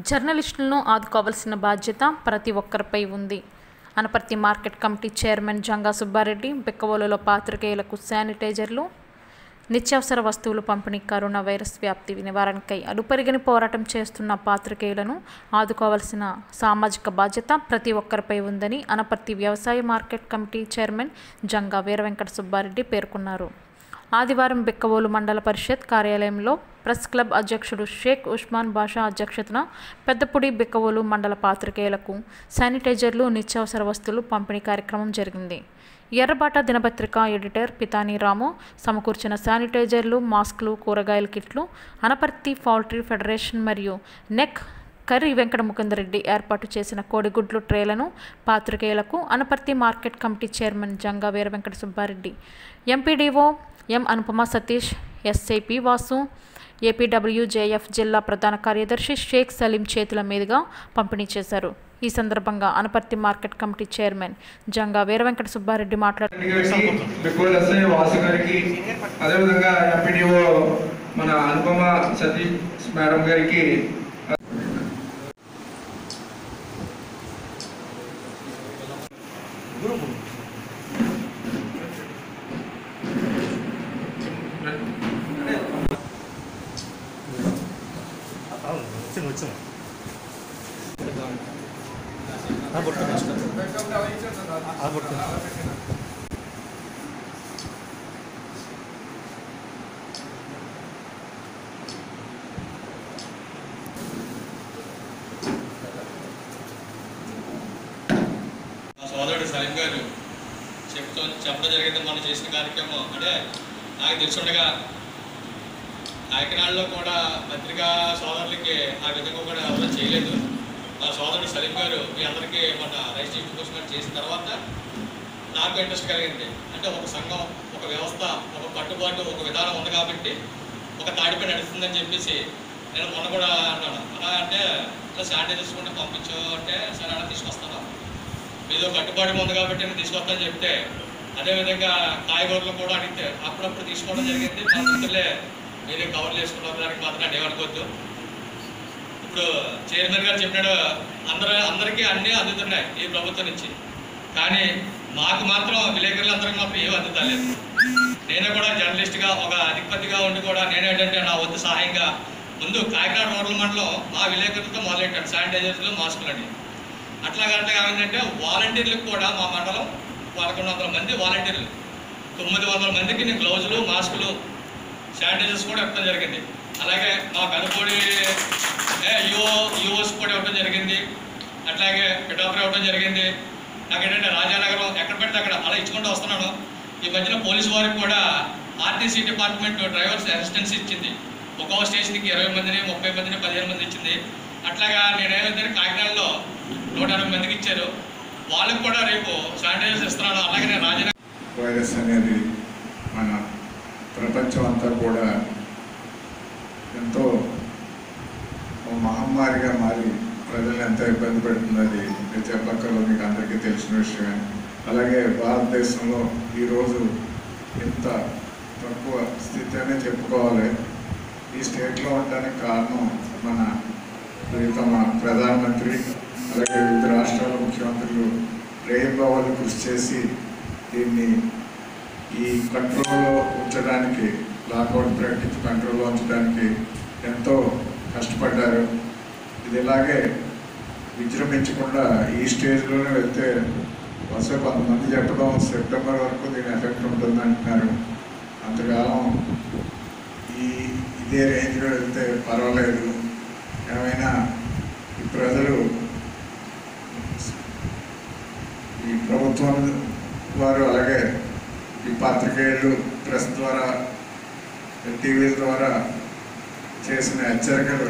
జర్నలిస్టులను ఆదుకోవాల్సిన బాధ్యత ప్రతి ఒక్కరిపై ఉంది Anaparthi market committee chairman Janga Subbareddy బిక్కవోలులో పాత్రికేయులకు శానిటైజర్లు నిత్యావసర వస్తువులు పంపిణీ కరోనా వైరస్ వ్యాప్తి నివారణకై అడుపరిగని పోరాటం చేస్తున్న పాత్రికేయులను ఆదుకోవాల్సిన సామాజిక బాధ్యత ప్రతి ఒక్కరిపై ఉందని అనపర్తి వ్యవసాయ market committee chairman Janga Veeravenkata Subbareddy పేర్కొన్నారు ఆదివారం బిక్కవోలు మండల పరిషత్ కార్యాలయంలో ప్రెస్ క్లబ్ అధ్యక్షుడు షేక్ ఉస్మాన్ బాషా అధ్యక్షతన పెద్దపుడి బిక్కవోలు మండల పాత్రికేయులకు శానిటైజర్లు నిత్యావసర వస్తువులు పంపిణీ కార్యక్రమం జరిగింది ఎర్రబాట దినపత్రిక ఎడిటర్ పితాని రాము సమకూర్చిన శానిటైజర్లు మాస్కులు కూరగాయల కిట్లు అనపర్తి పౌల్ట్రీ ఫెడరేషన్ మరియు నెక్ కర్రీ వెంకట ముకుందరెడ్డి ఏర్పాటు చేసిన కోడిగుడ్లు ట్రేలను పాత్రికేయులకు Anaparthi market committee chairman Janga Veera Venkata Subbareddy MPDO M Anupama Satish SI P Vasu APWJF జిల్లా ప్రధాన కార్యదర్శి షేక్ సలీం చేతుల మీదుగా పంపిణీ చేశారు ఈ సందర్భంగా Anaparthi market committee chairman Janga Veera Venkata Subbareddy మాట్లాడుతూ గారికి బిక్కువల ఎస్ఐ వాసు గారికి అదేవిధంగా ఎంపీడీఓ మన అనుపమ సతీష్ మేడం గారికి వచ్చింది వచ్చింది ఆ బొట్టు ఆ బొట్టు మా సోదరుడు సలీం గారు చెప్తూ చెప్పడం జరిగింది మనం చేసిన కార్యక్రమం అంటే నాకు తెలుసుండగా కాకినాడలో కూడా పత్రికా సోదరులకి ఆ విధంగా కూడా ఎవరూ చేయలేదు మా సోదరుడు సలీం గారు మీ అందరికీ మన రైస్ డిస్ట్రిబ్యూషన్ చేసిన తర్వాత నాకు ఇంట్రెస్ట్ కలిగింది అంటే ఒక సంఘం ఒక వ్యవస్థ ఒక కట్టుబాటు ఒక విధానం ఉంది కాబట్టి ఒక తాడిపై నడుస్తుందని చెప్పేసి నేను మొన్న కూడా అన్నాను అలా అంటే ఇట్లా శానిటైజర్స్ కూడా పంపించు అంటే సరే అలా తీసుకొస్తాను మీదో కట్టుబాటు ఉంది కాబట్టి నేను తీసుకొస్తాను చెప్తే అదేవిధంగా కాయగూరలు కూడా అడిగితే అప్పుడప్పుడు తీసుకోవడం జరిగింది మా మిత్రులే మీరే కవర్లు వేసుకున్నారు దానికి మాత్రం నేను ఏమనుకోవద్దు ఇప్పుడు చైర్మన్ గారు చెప్పినాడు అందరూ అందరికీ అన్నీ అందుతున్నాయి ఈ ప్రభుత్వం నుంచి కానీ మాకు మాత్రం విలేకరులందరికీ మాత్రం ఏం అందుతలేదు నేను కూడా జర్నలిస్ట్గా ఒక అధిపతిగా ఉండి కూడా నేనేంటంటే నా వంతు సహాయంగా ముందు కాకినాడ రూరల్ మండలం మా విలేకరులతో మొదలెట్టాను శానిటైజర్లు మాస్కులు అని అట్లా అట్లా ఏమైందంటే వాలంటీర్లకు కూడా మా మండలం పదకొండు వందల మంది వాలంటీర్లు తొమ్మిది వందల మందికి నేను గ్లౌజులు మాస్కులు శానిటైజర్స్ కూడా ఇవ్వడం జరిగింది అలాగే మా కనుపూడి యువో యువోస్ కూడా ఇవ్వడం జరిగింది అట్లాగే పిఠాపురం ఇవ్వడం జరిగింది నాకేంటంటే రాజానగరం ఎక్కడ పెడితే అక్కడ అలా ఇచ్చుకుంటూ వస్తున్నాను ఈ మధ్యన పోలీసు వారికి కూడా ఆర్టీసీ డిపార్ట్మెంట్ డ్రైవర్స్ అసిస్టెన్స్ ఇచ్చింది ఒక్కో స్టేషన్కి ఇరవై మందిని ముప్పై మందిని పదిహేను మంది ఇచ్చింది అట్లాగా నేనేమైతే కాకినాడలో నూట ఎనభై మందికి ఇచ్చారు వాళ్ళకి కూడా రేపు శానిటైజర్స్ ఇస్తున్నాను అలాగే నేను రాజానగరం వైరస్ అనేది మన ప్రపంచం అంతా కూడా ఎంతో ఓ మహమ్మారిగా మారి ప్రజలను ఎంతో ఇబ్బంది పెడుతుంది అది నేను చెప్పక్కర్లో మీకు అందరికీ తెలిసిన విషయమే అలాగే భారతదేశంలో ఈరోజు ఇంత తక్కువ స్థితి అనే చెప్పుకోవాలి ఈ స్టేట్లో ఉండడానికి కారణం మన ప్రియతమ ప్రధానమంత్రి అలాగే వివిధ రాష్ట్రాల ముఖ్యమంత్రులు రేయింబావాలు కృషి చేసి దీన్ని ఈ కంట్రోల్లో ఉంచడానికి లాకౌట్ ప్రకటించి కంట్రోల్లో ఉంచడానికి ఎంతో కష్టపడ్డారు ఇది ఇలాగే విజృంభించకుండా ఈ స్టేజ్లోనే వెళ్తే వస్తే కొంతమంది చెప్పడం సెప్టెంబర్ వరకు దీని ఎఫెక్ట్ ఉంటుంది అంటున్నారు అంతకాలం ఈ ఇదే రేంజ్లో వెళ్తే పర్వాలేదు ఏమైనా ఈ ప్రజలు ఈ ప్రభుత్వం వారు అలాగే ఈ పాత్రికేయులు ప్రెస్ ద్వారా టీవీల ద్వారా చేసిన హెచ్చరికలు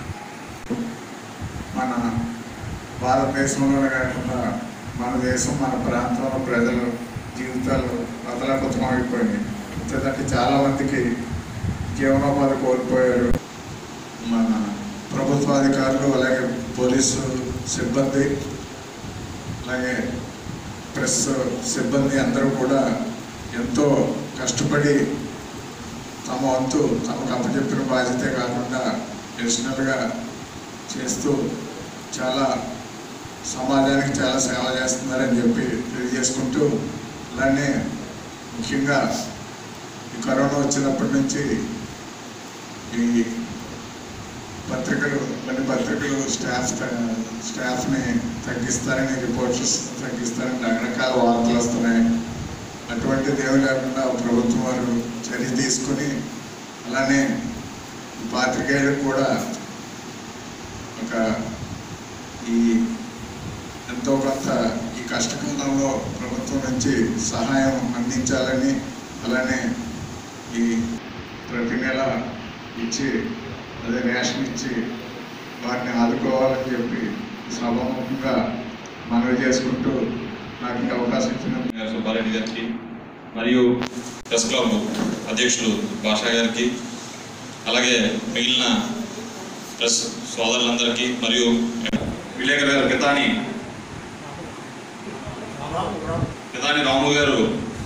మన భారతదేశంలోనే కాకుండా మన దేశం మన ప్రాంతంలో ప్రజలు జీవితాలు అతలాకుతలం అయిపోయినాయి ఎందుకంటే చాలామందికి జీవనోపాధి కోల్పోయారు మన ప్రభుత్వాధికారులు అలాగే పోలీసు సిబ్బంది అలాగే ప్రెస్ సిబ్బంది అందరూ కూడా ఎంతో కష్టపడి తమ వంతు తమకు అప్పచెప్పిన బాధ్యతే కాకుండా అడిషనల్గా చేస్తూ చాలా సమాజానికి చాలా సేవ చేస్తున్నారని చెప్పి తెలియజేసుకుంటూ అలానే ముఖ్యంగా ఈ కరోనా వచ్చినప్పటి నుంచి ఈ పత్రికలు కొన్ని పత్రికలు స్టాఫ్ స్టాఫ్ని తగ్గిస్తారని రిపోర్ట్స్ తగ్గిస్తారని రకరకాల వార్తలు వస్తున్నాయి అటువంటిది ఏమి లేకుండా ప్రభుత్వం వారు చర్య తీసుకుని అలానే ఈ పాత్రికేయులకు కూడా ఒక ఈ ఎంతో కొంత ఈ కష్టకాలంలో ప్రభుత్వం నుంచి సహాయం అందించాలని అలానే ఈ ప్రతి నెల ఇచ్చి అదే రేషన్ ఇచ్చి వారిని ఆదుకోవాలని చెప్పి సభాముఖంగా మనవి చేసుకుంటూ నాకు ఈ అవకాశం ఇచ్చిన గారు సుబ్బారెడ్డి గారికి మరియు ప్రెస్ క్లబ్ అధ్యక్షులు భాషా గారికి అలాగే మిగిలిన ప్రెస్ సోదరులందరికీ మరియు విలేకరు గారు పితాని పితాని రాము గారు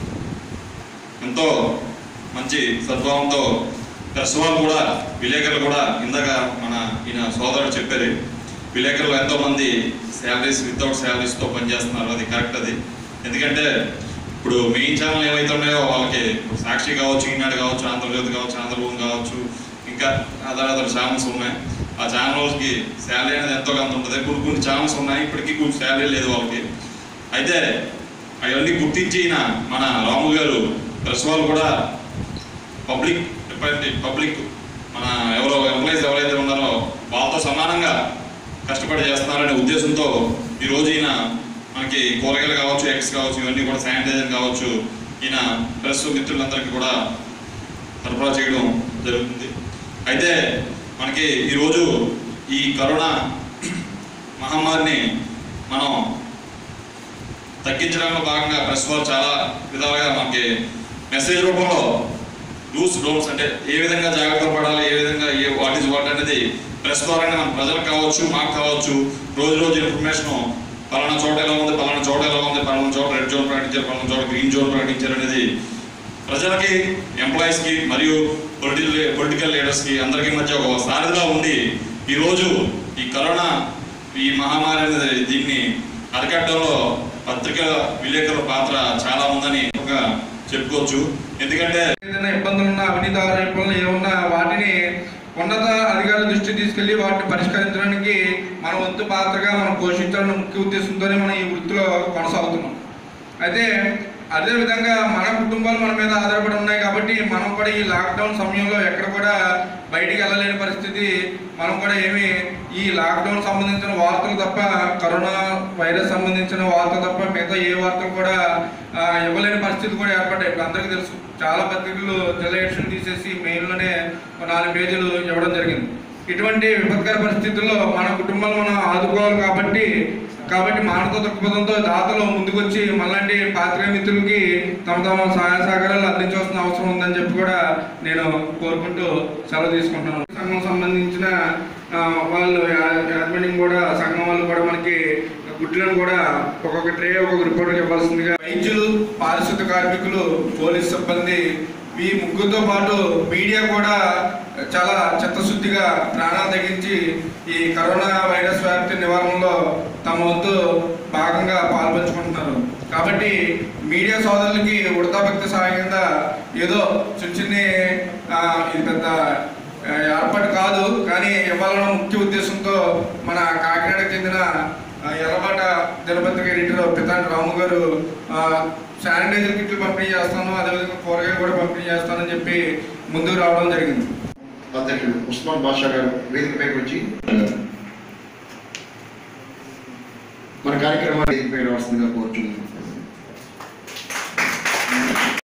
ఎంతో మంచి సద్భావంతో ప్రెస్ వాళ్ళు కూడా విలేకరులు కూడా ఇందాక మన ఈయన సోదరుడు చెప్పారు విలేకరులు ఎంతో మంది శాలరీస్ వితౌట్ శాలరీస్తో పనిచేస్తున్నారు అది కరెక్ట్ అది ఎందుకంటే ఇప్పుడు మెయిన్ ఛానల్ ఏవైతే ఉన్నాయో వాళ్ళకి సాక్షి కావచ్చు ఈనాడు కావచ్చు ఆంధ్రజ్యోతి కావచ్చు ఆంధ్రభూమి కావచ్చు ఇంకా అదర్ అదర్ ఛానల్స్ ఉన్నాయి ఆ ఛానల్కి శాలరీ అనేది ఎంతో కొంత ఉంటుంది కొన్ని కొన్ని ఛానల్స్ ఉన్నాయి ఇప్పటికీ కొన్ని శాలరీ లేదు వాళ్ళకి అయితే అవన్నీ గుర్తించిన మన రాము గారు ప్రెస్ వాళ్ళు కూడా పబ్లిక్ డిపార్ట్మెంట్ పబ్లిక్ మన ఎవరో ఎంప్లాయీస్ ఎవరైతే ఉన్నారో వాళ్ళతో సమానంగా కష్టపడి చేస్తున్నారనే ఉద్దేశంతో ఈ రోజు ఈయన మనకి కూరగాయలు కావచ్చు ఎగ్స్ కావచ్చు ఇవన్నీ కూడా శానిటైజర్ కావచ్చు ఈయన ప్రెస్ మిత్రులందరికీ కూడా సరఫరా చేయడం జరుగుతుంది అయితే మనకి ఈరోజు ఈ కరోనా మహమ్మారిని మనం తగ్గించడంలో భాగంగా ప్రెస్ వారు చాలా విధాలుగా మనకి మెసేజ్ రూపంలో డూస్ డోన్స్ అంటే ఏ విధంగా జాగ్రత్త పడాలి ఏ విధంగా ఏ వాట్ ఈజ్ వాట్ అనేది ప్రెస్ ద్వారానే మన ప్రజలకు కావచ్చు మాకు కావచ్చు రోజు రోజు ఇన్ఫర్మేషన్ పలానా చోట ఎలా ఉంది పలానా చోట ఎలా ఉంది పలానా చోట రెడ్ జోన్ ప్రకటించారు పలానా చోట గ్రీన్ జోన్ ప్రకటించారు అనేది ప్రజలకి ఎంప్లాయీస్కి మరియు పొలిటికల్ పొలిటికల్ లీడర్స్కి అందరికీ మధ్య ఒక సారథిగా ఉండి ఈరోజు ఈ కరోనా ఈ మహమ్మారి అనేది దీన్ని అరికట్టడంలో పత్రిక విలేకరుల పాత్ర చాలా ఉందని ఒక చెప్పుకోవచ్చు ఎందుకంటే ఏదైనా ఇబ్బందులు ఉన్నా అవినీతి ఆరోపణలు ఏమున్నా వాటిని ఉన్నత అధికారుల దృష్టి తీసుకెళ్లి వాటిని పరిష్కరించడానికి మన వంతు పాత్రగా మనం పోషించాలన్న ముఖ్య ఉద్దేశంతోనే మనం ఈ వృత్తిలో కొనసాగుతున్నాం అయితే అదే విధంగా మన కుటుంబాలు మన మీద ఆధారపడి ఉన్నాయి కాబట్టి మనం కూడా ఈ లాక్డౌన్ సమయంలో ఎక్కడ కూడా బయటికి వెళ్ళలేని పరిస్థితి మనం కూడా ఏమి ఈ లాక్డౌన్ సంబంధించిన వార్తలు తప్ప కరోనా వైరస్ సంబంధించిన వార్తలు తప్ప మిగతా ఏ వార్తలు కూడా ఆ, ఇవ్వలేని పరిస్థితి కూడా ఏర్పడ్డాయి ఇప్పుడు అందరికీ తెలుసు చాలా పత్రికలు జిల్లా ఎడిషన్ తీసేసి మెయిన్లోనే ఒక నాలుగు పేజీలు ఇవ్వడం జరిగింది ఇటువంటి విపత్కర పరిస్థితుల్లో మన కుటుంబాలు మనం ఆదుకోవాలి కాబట్టి కాబట్టి మానవ దృక్పథంతో దాతలు ముందుకొచ్చి మళ్ళంటి పాత్రిక మిత్రులకి తమ తమ సహాయ సహకారాలు అందించవలసిన అవసరం ఉందని చెప్పి కూడా నేను కోరుకుంటూ సెలవు తీసుకుంటున్నాను సంఘం సంబంధించిన ఆ, వాళ్ళు యాజమాన్యం కూడా సంఘం వాళ్ళు కూడా మనకి గుడ్లను కూడా ఒక్కొక్క ట్రే ఒక్కొక్క రిపోర్ట్ ఇవ్వాల్సిందిగా వైద్యులు పారిశుద్ధ కార్మికులు పోలీస్ సిబ్బంది ఈ ముగ్గురుతో పాటు మీడియా కూడా చాలా చిత్తశుద్ధిగా ప్రాణాలు తగ్గించి ఈ కరోనా వైరస్ వ్యాప్తి నివారణలో తమ వంతు భాగంగా పాల్పంచుకుంటున్నారు కాబట్టి మీడియా సోదరులకి ఉడతా భక్తి సహాయం కింద ఏదో చిన్న చిన్న ఆ, ఇది పెద్ద ఆ, ఏర్పాటు కాదు కానీ ఇవ్వాలన్న ముఖ్య ఉద్దేశంతో మన కాకినాడకు చెందిన ఆ, ఎర్రబాట దినపత్రిక ఎడిటర్ పితాంటి రాము గారు ఆ, శానిటైజర్ కిట్లు పంపిణీ చేస్తాను అదేవిధంగా కూరగాయలు కూడా పంపిణీ చేస్తానని చెప్పి ముందుకు రావడం జరిగింది అధ్యక్షుడు ఉస్మాన్ బాషా గారు వేదికపైకి వచ్చి మన కార్యక్రమాన్ని వేదికపై రావాల్సిందిగా కోరుచున్నాను